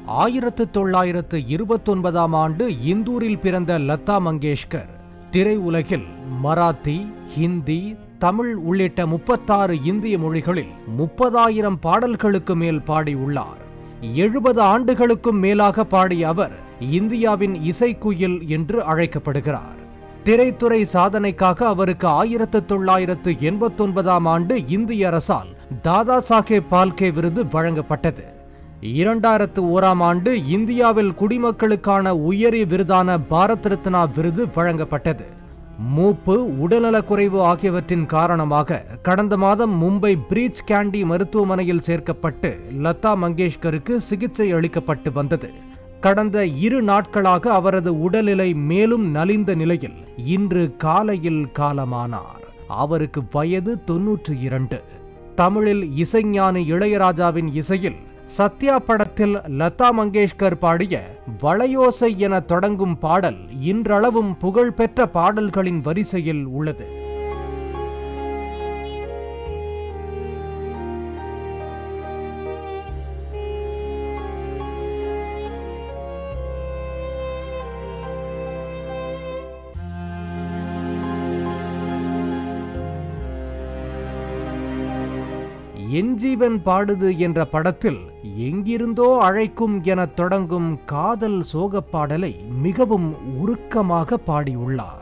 ஆயிரத்து தொள்ளாயிரத்து இருபத்தொன்பதாம் ஆண்டு இந்தூரில் பிறந்த லதா மங்கேஷ்கர் திரையுலகில் மராத்தி ஹிந்தி தமிழ் உள்ளிட்ட முப்பத்தாறு இந்திய மொழிகளில் முப்பதாயிரம் பாடல்களுக்கு மேல் பாடியுள்ளார் எழுபது ஆண்டுகளுக்கும் மேலாக பாடிய அவர் இந்தியாவின் இசைக்குயில் என்று அழைக்கப்படுகிறார் திரைத்துறை சாதனைக்காக அவருக்கு ஆயிரத்து தொள்ளாயிரத்து எண்பத்தொன்பதாம் ஆண்டு இந்திய அரசால் தாதா சாஹேப் பால்கே விருது வழங்கப்பட்டது இரண்டாயிரத்து ஓராம் ஆண்டு இந்தியாவில் குடிமக்களுக்கான உயரிய விருதான பாரத் ரத்னா விருது வழங்கப்பட்டது மூப்பு உடல்நலக்குறைவு ஆகியவற்றின் காரணமாக கடந்த மாதம் மும்பை பிரீச் கேண்டி மருத்துவமனையில் சேர்க்கப்பட்டு லதா மங்கேஷ்கருக்கு சிகிச்சை அளிக்கப்பட்டு வந்தது கடந்த இரு நாட்களாக அவரது உடல்நிலை மேலும் நலிந்த நிலையில் இன்று காலையில் காலமானார் அவருக்கு வயது தொன்னூற்றி இரண்டு தமிழில் இசைஞானி இளையராஜாவின் இசையில் சத்யா படத்தில் லதா மங்கேஷ்கர் பாடிய வளையோசை என தொடங்கும் பாடல் இன்றளவும் புகழ்பெற்ற பாடல்களின் வரிசையில் உள்ளது என் ஜீவன் பாடுது என்ற படத்தில் எங்கிருந்தோ அழைக்கும் என தொடங்கும் காதல் சோகப் பாடலை மிகவும் உருக்கமாக பாடியுள்ளார்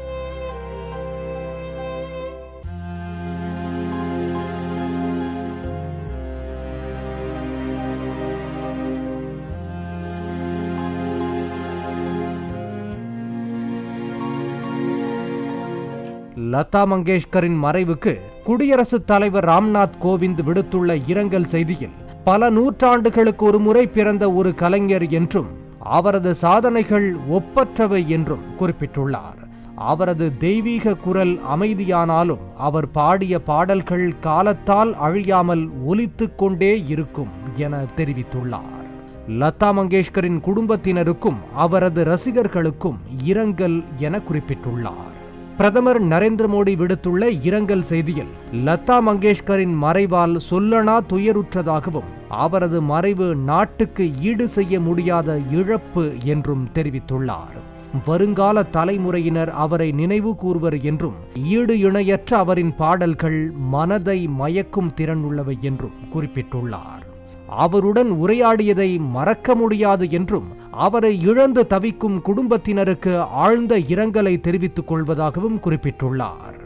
லதா மங்கேஷ்கரின் மறைவுக்கு குடியரசுத் தலைவர் ராம்நாத் கோவிந்த் விடுத்துள்ள இரங்கல் செய்தியில் பல நூற்றாண்டுகளுக்கு ஒரு முறை பிறந்த ஒரு கலைஞர் என்றும் அவரது சாதனைகள் ஒப்பற்றவை என்றும் குறிப்பிட்டுள்ளார் அவரது தெய்வீக குரல் அமைதியானாலும் அவர் பாடிய பாடல்கள் காலத்தால் அழியாமல் ஒலித்துக் கொண்டே இருக்கும் என தெரிவித்துள்ளார் லதா மங்கேஷ்கரின் குடும்பத்தினருக்கும் அவரது ரசிகர்களுக்கும் இரங்கல் என குறிப்பிட்டுள்ளார் பிரதமர் நரேந்திர மோடி விடுத்துள்ள இரங்கல் செய்தியில் லதா மங்கேஷ்கரின் மறைவால் சொல்லனா துயருற்றதாகவும் அவரது மறைவு நாட்டுக்கு ஈடு செய்ய முடியாத இழப்பு என்றும் தெரிவித்துள்ளார் வருங்கால தலைமுறையினர் அவரை நினைவு கூர்வர் என்றும் ஈடு இணையற்ற அவரின் பாடல்கள் மனதை மயக்கும் திறனுள்ளவை என்றும் குறிப்பிட்டுள்ளார் அவருடன் உரையாடியதை மறக்க முடியாது என்றும் அவரை இழந்து தவிக்கும் குடும்பத்தினருக்கு ஆழ்ந்த இரங்கலை தெரிவித்துக் கொள்வதாகவும் குறிப்பிட்டுள்ளார்